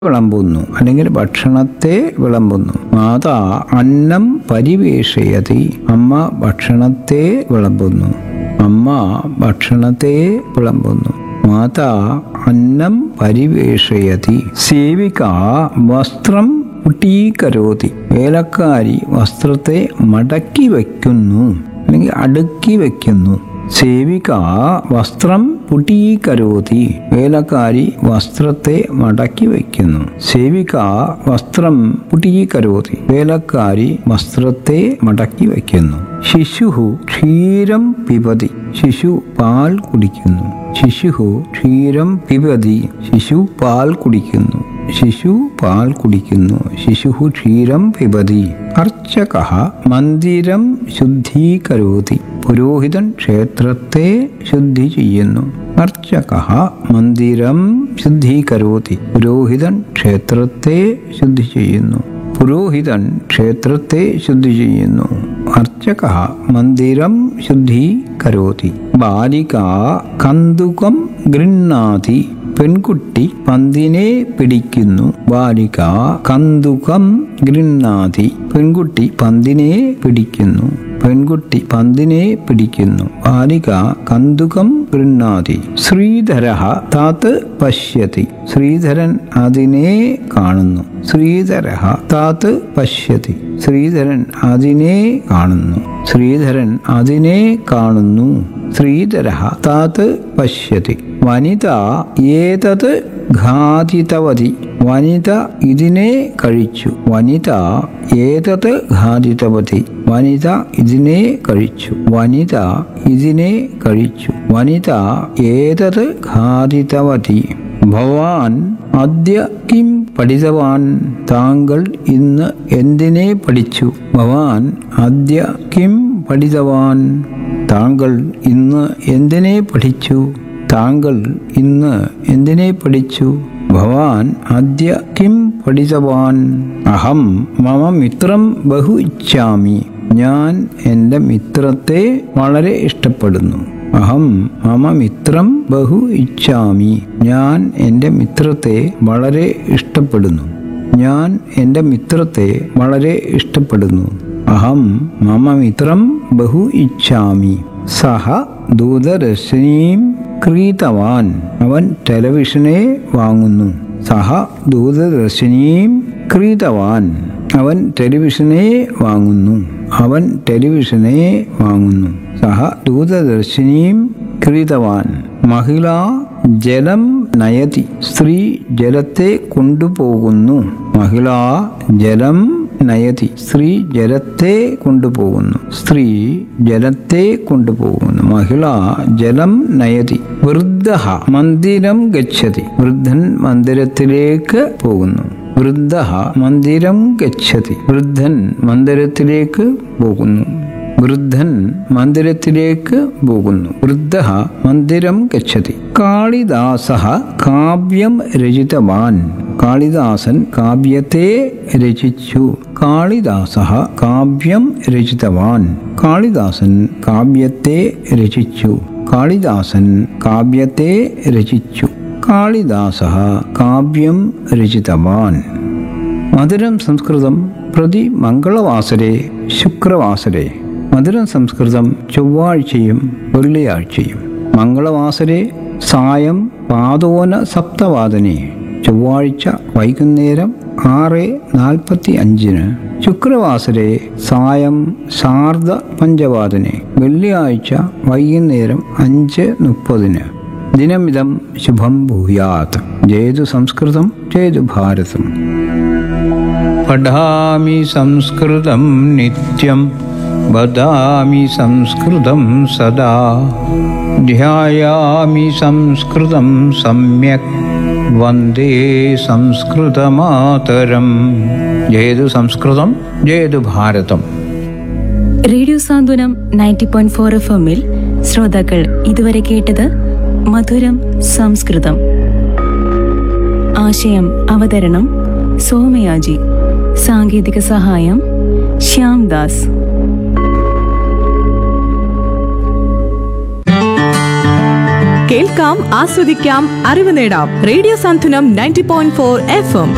വിളമ്പുന്നു അല്ലെങ്കിൽ ഭക്ഷണത്തെ വിളമ്പുന്നു മാതാ അന്നം പരിവേഷയതി അമ്മ ഭക്ഷണത്തെ വിളമ്പുന്നു അമ്മ ഭക്ഷണത്തെ വിളമ്പുന്നു മാതാ അന്നം പരിവേഷയതി സേവിക വസ്ത്രം കുട്ടീകരോതി വേലക്കാരി വസ്ത്രത്തെ മടക്കി വയ്ക്കുന്നു അല്ലെങ്കിൽ അടുക്കി വയ്ക്കുന്നു സേവിക വസ്ത്രം പുടീകരോതി വേലക്കാരി വസ്ത്രത്തെ മടക്കി വയ്ക്കുന്നു സേവിക വസ്ത്രം പുടീകരോതി വേലക്കാരി വസ്ത്രത്തെ മടക്കി വയ്ക്കുന്നു ശിശുഹു ക്ഷീരം പിബതി ശിശു പാൽ കുടിക്കുന്നു ശിശുഹു ക്ഷീരം പിബതി ശിശു പാൽ കുടിക്കുന്നു ശിശു പാൽ കുടിക്കുന്നു ശിശുഹു ക്ഷീരം പിബതി അർച്ചക മന്ദിരം ശുദ്ധീകരോതി പുരോഹിതൻ ക്ഷേത്രത്തെ ശുദ്ധി ചെയ്യുന്നു അർച്ചക മന്ദിരം ശുദ്ധീകരോതി പുരോഹിതൻ ക്ഷേത്രത്തെ ശുദ്ധി ചെയ്യുന്നു പുരോഹിതൻ ക്ഷേത്രത്തെ ശുദ്ധി ചെയ്യുന്നു അർച്ചക മന്ദിരം ശുദ്ധീകരോതി ബാലിക കന്തുകം ഗൃണ്ണാതി പെൺകുട്ടി പന്തിനെ പിടിക്കുന്നു ബാലിക കന്തുകം ഗൃണ്ണാതി പെൺകുട്ടി പന്തിനെ പിടിക്കുന്നു പെൺകുട്ടി പന്തിനെ പിടിക്കുന്നു ബാലിക കന്തുകം ഗൃണ്ണാതി ശ്രീധര താത്ത് പശ്യതി ശ്രീധരൻ അതിനെ കാണുന്നു ശ്രീധര താത്ത് പശ്യതി ശ്രീധരൻ അതിനെ കാണുന്നു ശ്രീധരൻ അതിനെ കാണുന്നു ശ്രീധര താത്ത് പശ്യതി വനിത ഏതത് ഘാതിതവതി വനിത ഇതിനെ കഴിച്ചു വനിത ഏതത് ഘാതിതവതി വനിത ഇതിനെ കഴിച്ചു വനിത ഇതിനെ കഴിച്ചു വനിത ഏതത് ഘാതിതവതി ഭവാൻ അദ്യ കിം പഠിതവാൻ താങ്കൾ ഇന്ന് എന്തിനെ പഠിച്ചു ഭവാൻ അദ്യ കിം പഠിതവാൻ താങ്കൾ ഇന്ന് എന്തിനെ പഠിച്ചു താങ്കൾ ഇന്ന് എന്തിനെ പഠിച്ചു ഭവാൻ അദ്യ കിം പഠിതവാൻ അഹം മമ മിത്രം ബഹു ഇച്ഛാമി ഞാൻ എൻ്റെ മിത്രത്തെ വളരെ ഇഷ്ടപ്പെടുന്നു അഹം മമ മിത്രം ബഹു ഇച്ഛാമി ഞാൻ എൻ്റെ മിത്രത്തെ വളരെ ഇഷ്ടപ്പെടുന്നു ഞാൻ എൻ്റെ മിത്രത്തെ വളരെ ഇഷ്ടപ്പെടുന്നു അഹം മമ മിത്രം ബഹു ഇച്ഛാമി സഹ ദൂരദർശിനീം ക്രീതവാൻ അവൻ ടെലിവിഷനെ വാങ്ങുന്നു സഹ ദൂരദർശിനീം ക്രീതവാൻ അവൻ ടെലിവിഷനെ വാങ്ങുന്നു അവൻ ടെലിവിഷനെ വാങ്ങുന്നു സഹ ദൂരദർശിനീം ക്രീതവാൻ മഹിള ജലം നയതി സ്ത്രീ ജലത്തെ കൊണ്ടുപോകുന്നു മഹിള ജലം നയതി സ്ത്രീ ജലത്തെ കൊണ്ടുപോകുന്നു സ്ത്രീ ജലത്തെ കൊണ്ടുപോകുന്നു മഹിള ജലം നയതി വൃദ്ധ മന്ദിരം ഗച്ഛതി വൃദ്ധൻ മന്ദിരത്തിലേക്ക് പോകുന്നു വൃദ്ധ മന്ദിരം ഗച്ഛതി വൃദ്ധൻ മന്ദിരത്തിലേക്ക് പോകുന്നു വൃദ്ധൻ മന്ദിരത്തിലേക്ക് പോകുന്നു വൃദ്ധ മന്ദിരം ഗച്ഛതി കാളിദാസ കാവ്യം രചിതവാൻ കാളിദാസൻ കാവ്യത്തെ രചിച്ചു കാളിദാസ കാവ്യം രചിതവാൻ കാളിദാസൻ കാവ്യത്തെ രചിച്ചു കാളിദാസൻ കാവ്യത്തെ രചിച്ചു കാളിദാസ കാവ്യം രചിതവാൻ മധുരം സംസ്കൃതം പ്രതി മംഗളവാസരെ ശുക്രവാസരെ മധുരം സംസ്കൃതം ചൊവ്വാഴ്ചയും വെള്ളിയാഴ്ചയും മംഗളവാസരെ സായം പാതോന സപ്തവാദനെ ചൊവ്വാഴ്ച വൈകുന്നേരം ആറ് നാൽപ്പത്തി അഞ്ചിന് ശുക്രവാസരെ സായം ശാർദ പഞ്ചവാദനെ വെള്ളിയാഴ്ച വൈകുന്നേരം അഞ്ച് മുപ്പതിന് ദിനമിതം ശുഭം ഭൂയാത് ജയതു സംസ്കൃതം ജയതു ഭാരതം പഠാമി സംസ്കൃതം നിത്യം വദാമി സംസ്കൃതം സദാ ധ്യായാമി സംസ്കൃതം സമ്യക് വന്ദേ സംസ്കൃതമാതരം ജയതു സംസ്കൃതം ജയതു ഭാരതം radio Santhwanam ninety point four F എമ്മിൽ ശ്രോതാക്കൾ ഇതുവരെ കേട്ടത് മധുരം സംസ്കൃതം ആശയം അവതരണം സോമയാജി സാങ്കേതിക സഹായം ശ്യാം ദാസ് കേൾക്കാം ആസ്വദിക്കാം അറിവ് നേടാം radio Santhwanam ninety point four F M